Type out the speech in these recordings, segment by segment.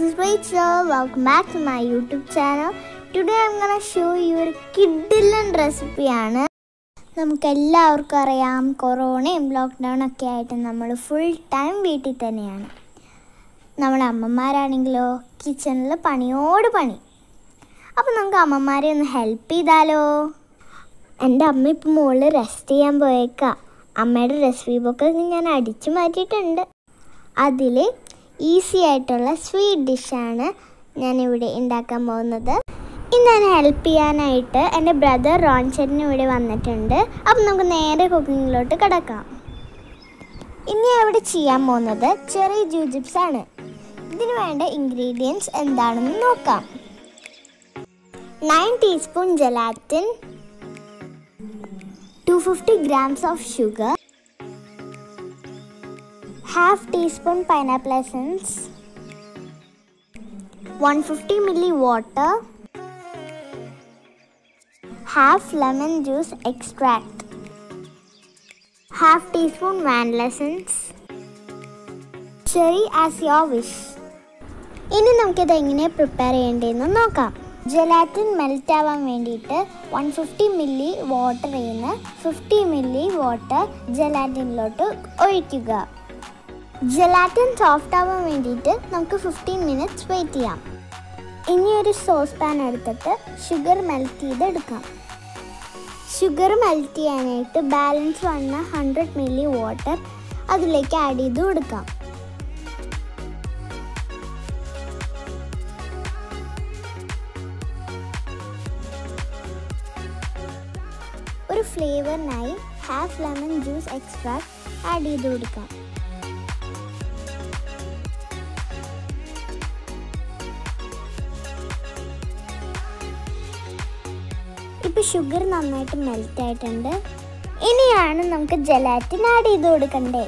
is Rachel. Welcome back to my YouTube channel. Today I'm gonna show you ഒരു കിഡിലൻ റെസിപ്പിയാണ് നമുക്ക് എല്ലാവർക്കും അറിയാം കൊറോണയും ലോക്ക്ഡൗൺ ഒക്കെ ആയിട്ട് നമ്മൾ ഫുൾ ടൈം വീട്ടിൽ തന്നെയാണ് നമ്മുടെ അമ്മമാരാണെങ്കിലോ കിച്ചണിൽ പണിയോട് പണി അപ്പം നമുക്ക് അമ്മമാരെ ഒന്ന് ഹെൽപ്പ് ചെയ്താലോ എൻ്റെ അമ്മ ഇപ്പം മുകളിൽ റെസ്റ്റ് ചെയ്യാൻ പോയേക്കാം അമ്മയുടെ റെസിപ്പി ബുക്കൊക്കെ ഞാൻ അടിച്ചു മാറ്റിയിട്ടുണ്ട് അതിൽ ഈസി ആയിട്ടുള്ള സ്വീറ്റ് ഡിഷാണ് ഞാനിവിടെ ഉണ്ടാക്കാൻ പോകുന്നത് ഇന്ന് ഞാൻ ഹെൽപ്പ് ചെയ്യാനായിട്ട് എൻ്റെ ബ്രദർ റോൺചേട്ടനും ഇവിടെ വന്നിട്ടുണ്ട് അപ്പം നമുക്ക് നേരെ കുക്കിങ്ങിലോട്ട് കിടക്കാം ഇനി ഞാൻ ഇവിടെ ചെയ്യാൻ പോകുന്നത് ചെറിയ ജൂജിപ്സ് ആണ് ഇതിന് വേണ്ട ഇൻഗ്രീഡിയൻസ് എന്താണെന്ന് നോക്കാം nine teaspoon gelatin two fifty grams of sugar half teaspoon pineapple essence 150 milli water half lemon juice extract half teaspoon vanilla essence cherry as your wish ഇനി നമുക്കിത് എങ്ങനെ പ്രിപ്പയർ ചെയ്യേണ്ടതെന്ന് നോക്കാം ജലാറ്റിൻ മെൽറ്റ് ആവാൻ വേണ്ടിയിട്ട് വൺ ഫിഫ്റ്റി മില്ലി വാട്ടറിൽ നിന്ന് fifty milli water ജലാറ്റിനിലോട്ട് ഒഴിക്കുക ജലാറ്റിൻ സോഫ്റ്റ് ആവാൻ വേണ്ടിയിട്ട് നമുക്ക് ഫിഫ്റ്റീൻ മിനിറ്റ്സ് വെയിറ്റ് ചെയ്യാം ഇനി ഒരു സോസ് പാൻ എടുത്തിട്ട് ഷുഗർ മെൽറ്റ് ചെയ്തെടുക്കാം ഷുഗർ മെൽറ്റ് ചെയ്യാനായിട്ട് ബാലൻസ് വന്ന ഹൺഡ്രഡ് മില്ലി വാട്ടർ അതിലേക്ക് ആഡ് ചെയ്ത് കൊടുക്കാം ഒരു ഫ്ലേവറിനായി half lemon juice extract add ചെയ്ത് കൊടുക്കാം ഇപ്പൊ ഷുഗർ നന്നായിട്ട് മെൽറ്റ് ആയിട്ടുണ്ട് ഇനിയാണ് നമുക്ക് ജലാറ്റിൻ ആഡ് ചെയ്ത് കൊടുക്കണ്ടേ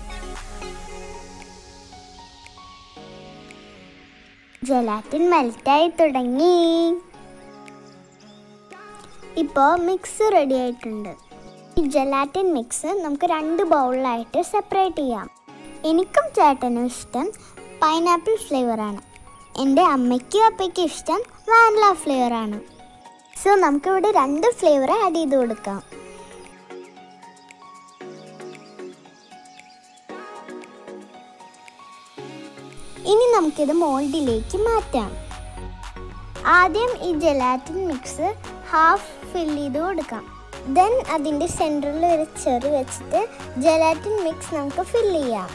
ജലാറ്റിൻ മെൽറ്റായി തുടങ്ങി ഇപ്പോൾ മിക്സ് റെഡി ആയിട്ടുണ്ട് ഈ ജലാറ്റിൻ മിക്സ് നമുക്ക് രണ്ട് ബൗളിലായിട്ട് സെപ്പറേറ്റ് ചെയ്യാം എനിക്കും ചേട്ടനും ഇഷ്ടം പൈനാപ്പിൾ ഫ്ലേവറാണ് എൻ്റെ അമ്മയ്ക്കും അപ്പയ്ക്കും ഇഷ്ടം വാനില ഫ്ലേവറാണ് സോ നമുക്കിവിടെ രണ്ട് ഫ്ലേവർ ആഡ് ചെയ്ത് കൊടുക്കാം ഇനി നമുക്കിത് മോൾഡിലേക്ക് മാറ്റാം ആദ്യം ഈ ജലാറ്റിൻ മിക്സ് ഹാഫ് ഫിൽ ചെയ്ത് കൊടുക്കാം ദെൻ അതിൻ്റെ സെൻറ്ററിൽ ഒരു ചെറി വെച്ചിട്ട് ജലാറ്റിൻ മിക്സ് നമുക്ക് ഫിൽ ചെയ്യാം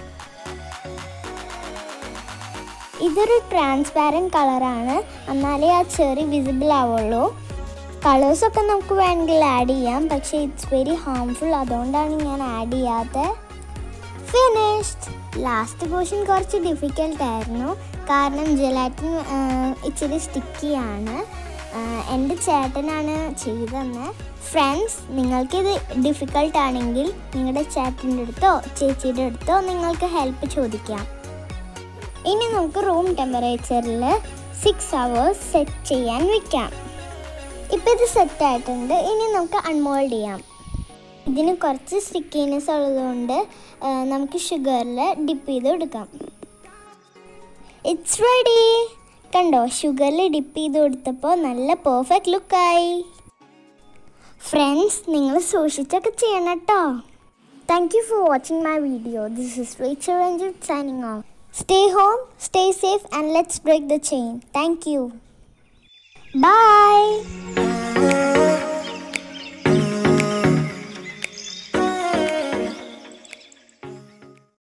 ഇതൊരു ട്രാൻസ്പാരൻറ്റ് കളറാണ് എന്നാലേ ആ ചെറി വിസിബിൾ ആവുള്ളൂ കളേഴ്സൊക്കെ നമുക്ക് വേണമെങ്കിൽ ആഡ് ചെയ്യാം പക്ഷേ ഇറ്റ്സ് വെരി ഹാംഫുൾ അതുകൊണ്ടാണ് ഞാൻ ആഡ് ചെയ്യാത്തത് ഫിനിഷ്ഡ് ലാസ്റ്റ് പോർഷൻ കുറച്ച് ഡിഫിക്കൽട്ട് ആയിരുന്നു കാരണം ജലാറ്റിൻ ഇച്ചിരി സ്റ്റിക്കിയാണ് എൻ്റെ ചേട്ടനാണ് ചെയ്തതെന്ന് ഫ്രണ്ട്സ് നിങ്ങൾക്കിത് ഡിഫിക്കൽട്ട് ആണെങ്കിൽ നിങ്ങളുടെ ചേട്ടൻ്റെ അടുത്തോ ചേച്ചിയുടെ അടുത്തോ നിങ്ങൾക്ക് ഹെൽപ്പ് ചോദിക്കാം ഇനി നമുക്ക് റൂം ടെമ്പറേച്ചറിൽ സിക്സ് അവേഴ്സ് സെറ്റ് ചെയ്യാൻ വെക്കാം ഇപ്പം ഇത് സെറ്റ് ആയിട്ടുണ്ട് ഇനി നമുക്ക് അൺമോൾഡ് ചെയ്യാം ഇതിന് കുറച്ച് സ്റ്റിക്കിനെസ് ഉള്ളതുകൊണ്ട് നമുക്ക് ഷുഗറിൽ ഡിപ്പ് ചെയ്ത് കൊടുക്കാം ഇറ്റ്സ് റെഡി കണ്ടോ ഷുഗറിൽ ഡിപ്പ് ചെയ്ത് കൊടുത്തപ്പോൾ നല്ല പെർഫെക്റ്റ് ലുക്കായി ഫ്രണ്ട്സ് നിങ്ങൾ സൂക്ഷിച്ചൊക്കെ ചെയ്യണം കേട്ടോ thank you for watching my video this is Rachel Ranjith signing off stay home stay safe and let's break the chain thank you by